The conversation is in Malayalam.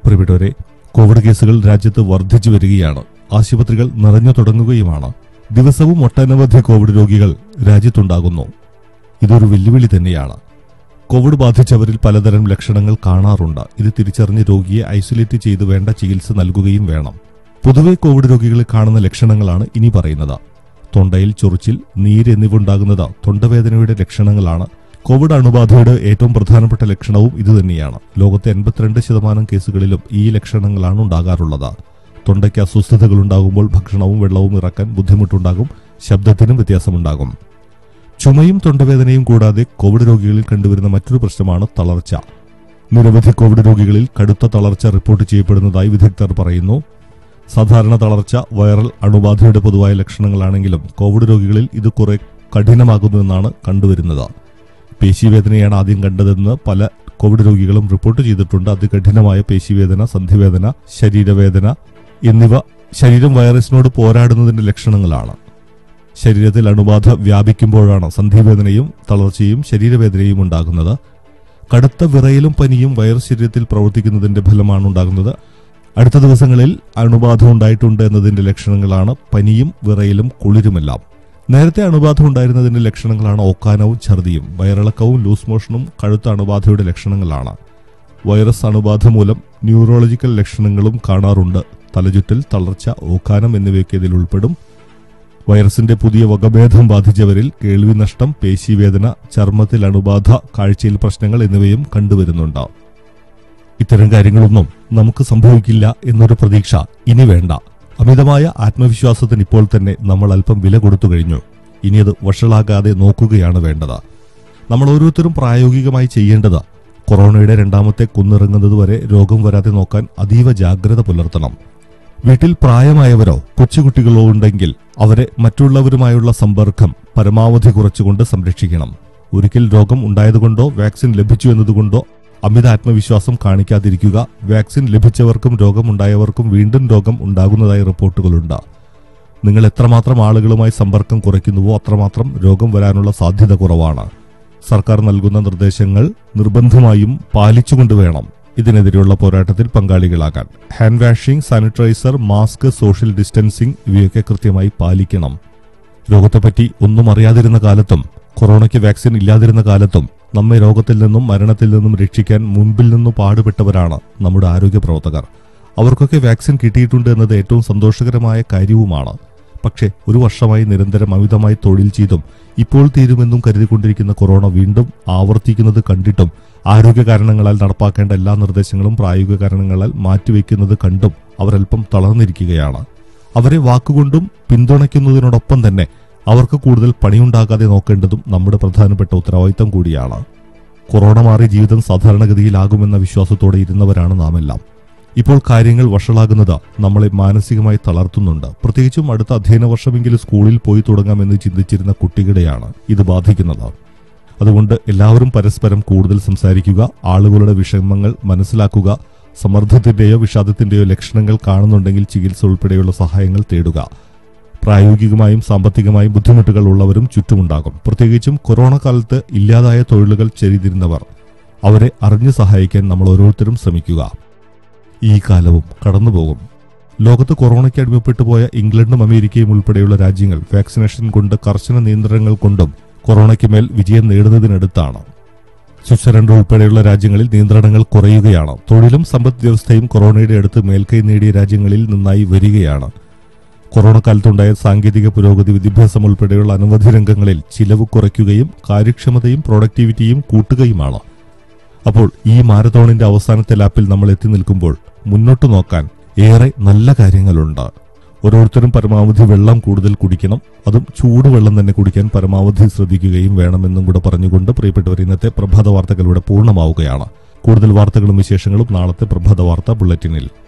പ്രിയപ്പെട്ടവരെ കോവിഡ് കേസുകൾ രാജ്യത്ത് വർദ്ധിച്ചു വരികയാണ് ആശുപത്രികൾ നിറഞ്ഞു തുടങ്ങുകയുമാണ് ദിവസവും ഒട്ടനവധി കോവിഡ് രോഗികൾ രാജ്യത്തുണ്ടാകുന്നു ഇതൊരു വെല്ലുവിളി തന്നെയാണ് കോവിഡ് ബാധിച്ചവരിൽ പലതരം ലക്ഷണങ്ങൾ കാണാറുണ്ട് ഇത് തിരിച്ചറിഞ്ഞ് രോഗിയെ ഐസൊലേറ്റ് ചെയ്ത് വേണ്ട ചികിത്സ നൽകുകയും വേണം പൊതുവെ കോവിഡ് രോഗികളിൽ കാണുന്ന ലക്ഷണങ്ങളാണ് ഇനി പറയുന്നത് തൊണ്ടയിൽ ചൊറിച്ചിൽ നീര് എന്നിവ ഉണ്ടാകുന്നത് തൊണ്ടവേദനയുടെ ലക്ഷണങ്ങളാണ് കോവിഡ് അണുബാധയുടെ ഏറ്റവും പ്രധാനപ്പെട്ട ലക്ഷണവും ഇതുതന്നെയാണ് ലോകത്തെ എൺപത്തിരണ്ട് ശതമാനം കേസുകളിലും ഈ ലക്ഷണങ്ങളാണ് ഉണ്ടാകാറുള്ളത് തൊണ്ടയ്ക്ക് അസ്വസ്ഥതകൾ ഉണ്ടാകുമ്പോൾ ഭക്ഷണവും വെള്ളവും ഇറക്കാൻ ബുദ്ധിമുട്ടുണ്ടാകും ശബ്ദത്തിനും വ്യത്യാസമുണ്ടാകും ചുമയും തൊണ്ടവേദനയും കൂടാതെ കോവിഡ് രോഗികളിൽ കണ്ടുവരുന്ന മറ്റൊരു പ്രശ്നമാണ് തളർച്ച നിരവധി കോവിഡ് രോഗികളിൽ കടുത്ത തളർച്ച റിപ്പോർട്ട് ചെയ്യപ്പെടുന്നതായി വിദഗ്ധർ പറയുന്നു സാധാരണ തളർച്ച വൈറൽ അണുബാധയുടെ പൊതുവായ ലക്ഷണങ്ങളാണെങ്കിലും കോവിഡ് രോഗികളിൽ ഇത് കുറെ കഠിനമാകുന്നുവെന്നാണ് കണ്ടുവരുന്നത് പേശിവേദനയാണ് ആദ്യം കണ്ടതെന്ന് പല കോവിഡ് രോഗികളും റിപ്പോർട്ട് ചെയ്തിട്ടുണ്ട് അതികഠിനമായ പേശിവേദന സന്ധിവേദന ശരീരവേദന എന്നിവ ശരീരം വൈറസിനോട് പോരാടുന്നതിന്റെ ലക്ഷണങ്ങളാണ് ശരീരത്തിൽ അണുബാധ വ്യാപിക്കുമ്പോഴാണ് സന്ധിവേദനയും തളർച്ചയും ശരീരവേദനയും ഉണ്ടാകുന്നത് കടുത്ത വിറയലും പനിയും വൈറസ് ശരീരത്തിൽ പ്രവർത്തിക്കുന്നതിന്റെ ഫലമാണ് ഉണ്ടാകുന്നത് അടുത്ത ദിവസങ്ങളിൽ അണുബാധ ഉണ്ടായിട്ടുണ്ട് എന്നതിന്റെ ലക്ഷണങ്ങളാണ് പനിയും വിറയലും കുളിരുമെല്ലാം നേരത്തെ അണുബാധ ഉണ്ടായിരുന്നതിന്റെ ലക്ഷണങ്ങളാണ് ഓക്കാനവും ഛർദിയും വയറിളക്കവും ലൂസ് മോഷനും കഴുത്ത അണുബാധയുടെ ലക്ഷണങ്ങളാണ് വൈറസ് അണുബാധ മൂലം ന്യൂറോളജിക്കൽ ലക്ഷണങ്ങളും കാണാറുണ്ട് തലചുറ്റൽ തളർച്ച ഓക്കാനം എന്നിവയൊക്കെ ഇതിൽ ഉൾപ്പെടും വൈറസിന്റെ പുതിയ വകഭേദം ബാധിച്ചവരിൽ കേൾവി നഷ്ടം പേശിവേദന ചർമ്മത്തിൽ അണുബാധ കാഴ്ചയിൽ പ്രശ്നങ്ങൾ എന്നിവയും കണ്ടുവരുന്നുണ്ട് ഇത്തരം കാര്യങ്ങളൊന്നും നമുക്ക് സംഭവിക്കില്ല എന്നൊരു പ്രതീക്ഷ ഇനി വേണ്ട അമിതമായ ആത്മവിശ്വാസത്തിന് ഇപ്പോൾ തന്നെ നമ്മൾ അല്പം വില കൊടുത്തു കഴിഞ്ഞു ഇനി അത് വഷളാകാതെ നോക്കുകയാണ് വേണ്ടത് നമ്മൾ ഓരോരുത്തരും പ്രായോഗികമായി ചെയ്യേണ്ടത് കൊറോണയുടെ രണ്ടാമത്തെ കുന്നിറങ്ങുന്നതുവരെ രോഗം വരാതെ നോക്കാൻ അതീവ ജാഗ്രത പുലർത്തണം വീട്ടിൽ പ്രായമായവരോ കൊച്ചുകുട്ടികളോ ഉണ്ടെങ്കിൽ അവരെ മറ്റുള്ളവരുമായുള്ള സമ്പർക്കം പരമാവധി കുറച്ചുകൊണ്ട് സംരക്ഷിക്കണം ഒരിക്കൽ രോഗം ഉണ്ടായതുകൊണ്ടോ വാക്സിൻ ലഭിച്ചു എന്നതുകൊണ്ടോ അമിത ആത്മവിശ്വാസം കാണിക്കാതിരിക്കുക വാക്സിൻ ലഭിച്ചവർക്കും രോഗമുണ്ടായവർക്കും വീണ്ടും രോഗം ഉണ്ടാകുന്നതായി റിപ്പോർട്ടുകളുണ്ട് നിങ്ങൾ എത്രമാത്രം ആളുകളുമായി സമ്പർക്കം കുറയ്ക്കുന്നുവോ അത്രമാത്രം രോഗം വരാനുള്ള സാധ്യത കുറവാണ് സർക്കാർ നൽകുന്ന നിർദ്ദേശങ്ങൾ നിർബന്ധമായും പാലിച്ചുകൊണ്ട് വേണം ഇതിനെതിരെയുള്ള പോരാട്ടത്തിൽ പങ്കാളികളാകാൻ hand washing sanitiser mask social distancing ഇവയൊക്കെ കൃത്യമായി പാലിക്കണം രോഗത്തെപ്പറ്റി ഒന്നും അറിയാതിരുന്ന കാലത്തും കൊറോണയ്ക്ക് വാക്സിൻ ഇല്ലാതിരുന്ന കാലത്തും നമ്മെ രോഗത്തിൽ നിന്നും മരണത്തിൽ നിന്നും രക്ഷിക്കാൻ മുൻപിൽ നിന്നു പാടുപെട്ടവരാണ് നമ്മുടെ ആരോഗ്യ പ്രവർത്തകർ അവർക്കൊക്കെ വാക്സിൻ കിട്ടിയിട്ടുണ്ട് എന്നത് ഏറ്റവും സന്തോഷകരമായ കാര്യവുമാണ് പക്ഷേ ഒരു വർഷമായി നിരന്തരം അമിതമായി തൊഴിൽ ചെയ്തും ഇപ്പോൾ തീരുമെന്നും കരുതിക്കൊണ്ടിരിക്കുന്ന കൊറോണ വീണ്ടും ആവർത്തിക്കുന്നത് കണ്ടിട്ടും ആരോഗ്യ കാരണങ്ങളാൽ നടപ്പാക്കേണ്ട എല്ലാ നിർദ്ദേശങ്ങളും പ്രായോഗിക കാരണങ്ങളാൽ മാറ്റിവെക്കുന്നത് കണ്ടും അവരല്പം തളർന്നിരിക്കുകയാണ് അവരെ വാക്കുകൊണ്ടും പിന്തുണയ്ക്കുന്നതിനോടൊപ്പം തന്നെ അവർക്ക് കൂടുതൽ പണിയുണ്ടാകാതെ നോക്കേണ്ടതും നമ്മുടെ പ്രധാനപ്പെട്ട ഉത്തരവാദിത്തം കൂടിയാണ് കൊറോണ മാറി ജീവിതം സാധാരണഗതിയിലാകുമെന്ന വിശ്വാസത്തോടെ ഇരുന്നവരാണ് നാം എല്ലാം ഇപ്പോൾ കാര്യങ്ങൾ വഷളാകുന്നത് നമ്മളെ മാനസികമായി തളർത്തുന്നുണ്ട് പ്രത്യേകിച്ചും അടുത്ത അധ്യയന വർഷമെങ്കിലും സ്കൂളിൽ പോയി തുടങ്ങാമെന്ന് ചിന്തിച്ചിരുന്ന കുട്ടികളുടെയാണ് ഇത് ബാധിക്കുന്നത് അതുകൊണ്ട് എല്ലാവരും പരസ്പരം കൂടുതൽ സംസാരിക്കുക ആളുകളുടെ വിഷമങ്ങൾ മനസ്സിലാക്കുക സമ്മർദ്ദത്തിന്റെയോ വിഷാദത്തിന്റെയോ ലക്ഷണങ്ങൾ കാണുന്നുണ്ടെങ്കിൽ ചികിത്സ ഉൾപ്പെടെയുള്ള സഹായങ്ങൾ തേടുക പ്രായോഗികമായും സാമ്പത്തികമായും ബുദ്ധിമുട്ടുകൾ ഉള്ളവരും ചുറ്റുമുണ്ടാകും പ്രത്യേകിച്ചും കൊറോണ കാലത്ത് ഇല്ലാതായ തൊഴിലുകൾ ചെയ്തിരുന്നവർ അവരെ അറിഞ്ഞു സഹായിക്കാൻ നമ്മൾ ഓരോരുത്തരും ശ്രമിക്കുക ഈ കാലവും കടന്നുപോകും ലോകത്ത് കൊറോണയ്ക്ക് അടിമപ്പെട്ടു പോയ ഇംഗ്ലണ്ടും അമേരിക്കയും ഉൾപ്പെടെയുള്ള രാജ്യങ്ങൾ വാക്സിനേഷൻ കൊണ്ട് കർശന നിയന്ത്രണങ്ങൾ കൊണ്ടും കൊറോണയ്ക്ക് മേൽ വിജയം നേടുന്നതിനടുത്താണ് സ്വിറ്റ്സർലൻഡ് ഉൾപ്പെടെയുള്ള രാജ്യങ്ങളിൽ നിയന്ത്രണങ്ങൾ കുറയുകയാണ് തൊഴിലും സമ്പദ് വ്യവസ്ഥയും കൊറോണയുടെ അടുത്ത് മേൽക്കൈ നേടിയ രാജ്യങ്ങളിൽ നിന്നായി വരികയാണ് കൊറോണ കാലത്തുണ്ടായ സാങ്കേതിക പുരോഗതി വിദ്യാഭ്യാസം ഉൾപ്പെടെയുള്ള അനവധി രംഗങ്ങളിൽ ചിലവ് കുറയ്ക്കുകയും കാര്യക്ഷമതയും പ്രൊഡക്ടിവിറ്റിയും കൂട്ടുകയുമാണ് അപ്പോൾ ഈ മാരത്തോണിന്റെ അവസാനത്തെ ലാപ്പിൽ നമ്മൾ എത്തി നിൽക്കുമ്പോൾ മുന്നോട്ട് നോക്കാൻ ഏറെ നല്ല കാര്യങ്ങളുണ്ട് ഓരോരുത്തരും പരമാവധി വെള്ളം കൂടുതൽ കുടിക്കണം അതും ചൂടുവെള്ളം തന്നെ കുടിക്കാൻ പരമാവധി ശ്രദ്ധിക്കുകയും വേണമെന്നും കൂടെ പറഞ്ഞുകൊണ്ട് പ്രിയപ്പെട്ടവർ ഇന്നത്തെ പ്രഭാത വാർത്തകൾ ഇവിടെ പൂർണ്ണമാവുകയാണ് കൂടുതൽ വാർത്തകളും വിശേഷങ്ങളും നാളത്തെ പ്രഭാത വാർത്ത ബുള്ളറ്റിനിൽ